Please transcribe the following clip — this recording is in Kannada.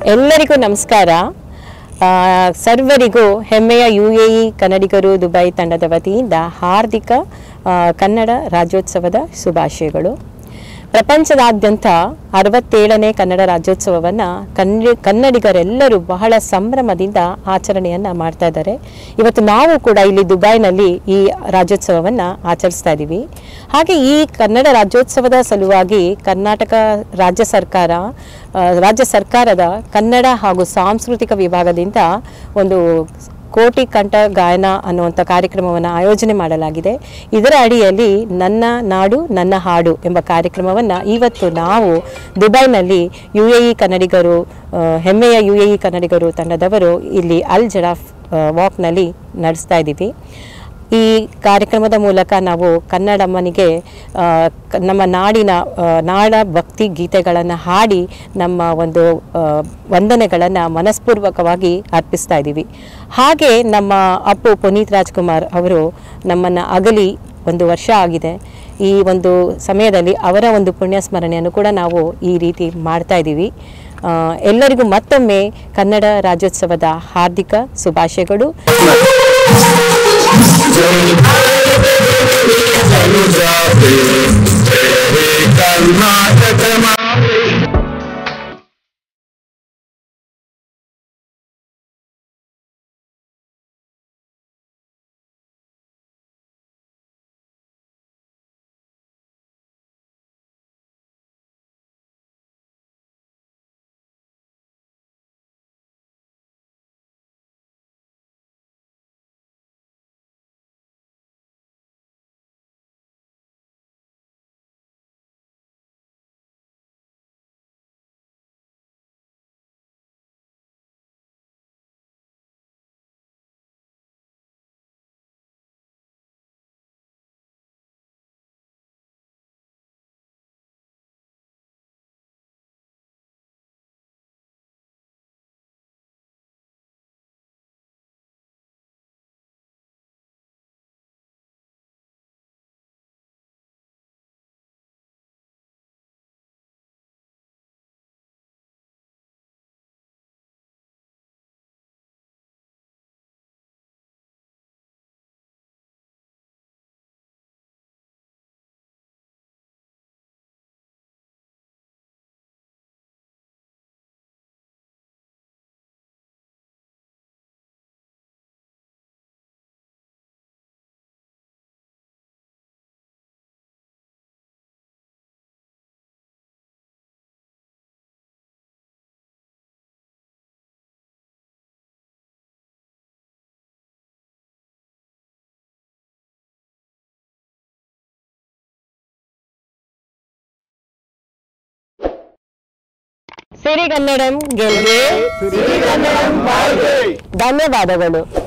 ಎಲ್ಲರಿಗೂ ನಮಸ್ಕಾರ ಆ, ಸರ್ವರಿಗೂ ಹೆಮ್ಮೆಯ ಯು ಎ ಇ ಕನ್ನಡಿಗರು ದುಬೈ ತಂಡದ ವತಿಯಿಂದ ಹಾರ್ದಿಕ ಆ, ಕನ್ನಡ ರಾಜ್ಯೋತ್ಸವದ ಶುಭಾಶಯಗಳು ಪ್ರಪಂಚದಾದ್ಯಂತ ಅರವತ್ತೇಳನೇ ಕನ್ನಡ ರಾಜ್ಯೋತ್ಸವವನ್ನು ಕನ್ನಡಿ ಕನ್ನಡಿಗರೆಲ್ಲರೂ ಬಹಳ ಸಂಭ್ರಮದಿಂದ ಆಚರಣೆಯನ್ನು ಮಾಡ್ತಾ ಇದ್ದಾರೆ ಇವತ್ತು ನಾವು ಕೂಡ ಇಲ್ಲಿ ದುಬೈನಲ್ಲಿ ಈ ರಾಜ್ಯೋತ್ಸವವನ್ನು ಆಚರಿಸ್ತಾ ಇದ್ದೀವಿ ಹಾಗೆ ಈ ಕನ್ನಡ ರಾಜ್ಯೋತ್ಸವದ ಸಲುವಾಗಿ ಕರ್ನಾಟಕ ರಾಜ್ಯ ಸರ್ಕಾರ ಆ, ರಾಜ್ಯ ಸರ್ಕಾರದ ಕನ್ನಡ ಹಾಗೂ ಸಾಂಸ್ಕೃತಿಕ ವಿಭಾಗದಿಂದ ಒಂದು ಕೋಟಿ ಕಂಠ ಗಾಯನ ಅನ್ನುವಂಥ ಕಾರ್ಯಕ್ರಮವನ್ನು ಆಯೋಜನೆ ಮಾಡಲಾಗಿದೆ ಇದರ ಅಡಿಯಲ್ಲಿ ನನ್ನ ನಾಡು ನನ್ನ ಹಾಡು ಎಂಬ ಕಾರ್ಯಕ್ರಮವನ್ನು ಇವತ್ತು ನಾವು ದುಬೈನಲ್ಲಿ ಯು ಎ ಇ ಕನ್ನಡಿಗರು ಆ, ಹೆಮ್ಮೆಯ ಯು ಎ ಇ ಕನ್ನಡಿಗರು ತಂಡದವರು ಇಲ್ಲಿ ಅಲ್ ಜಡಾಫ್ ವಾಕ್ನಲ್ಲಿ ನಡೆಸ್ತಾ ಇದ್ದೀವಿ ಈ ಕಾರ್ಯಕ್ರಮದ ಮೂಲಕ ನಾವು ಕನ್ನಡಮ್ಮನಿಗೆ ಆ, ಕ- ನಮ್ಮ ನಾಡಿನ ಆ, ನಾಡ ಭಕ್ತಿ ಗೀತೆಗಳನ್ನು ಹಾಡಿ ನಮ್ಮ ಒಂದು ಆ, ವಂದನೆಗಳನ್ನು ಮನಸ್ಪೂರ್ವಕವಾಗಿ ಅರ್ಪಿಸ್ತಾ ಇದ್ದೀವಿ ಹಾಗೆ ನಮ್ಮ ಅಪ್ಪು ಪುನೀತ್ ರಾಜ್ಕುಮಾರ್ ಅವರು ನಮ್ಮನ್ನು ಅಗಲಿ ಒಂದು ವರ್ಷ ಆಗಿದೆ ಈ ಒಂದು ಸಮಯದಲ್ಲಿ ಅವರ ಒಂದು ಪುಣ್ಯ ಸ್ಮರಣೆಯನ್ನು ಕೂಡ ನಾವು ಈ ರೀತಿ ಮಾಡ್ತಾ ಇದ್ದೀವಿ ಆ, ಎಲ್ಲರಿಗೂ ಮತ್ತೊಮ್ಮೆ ಕನ್ನಡ ರಾಜ್ಯೋತ್ಸವದ ಹಾರ್ದಿಕ ಶುಭಾಶಯಗಳು ಕರ್ನಾಟಕ ಮಾತೆ ಸಿರಿಗನ್ನಡಂ ಗೆಲ್ಗೆ ಧನ್ಯವಾದಗಳು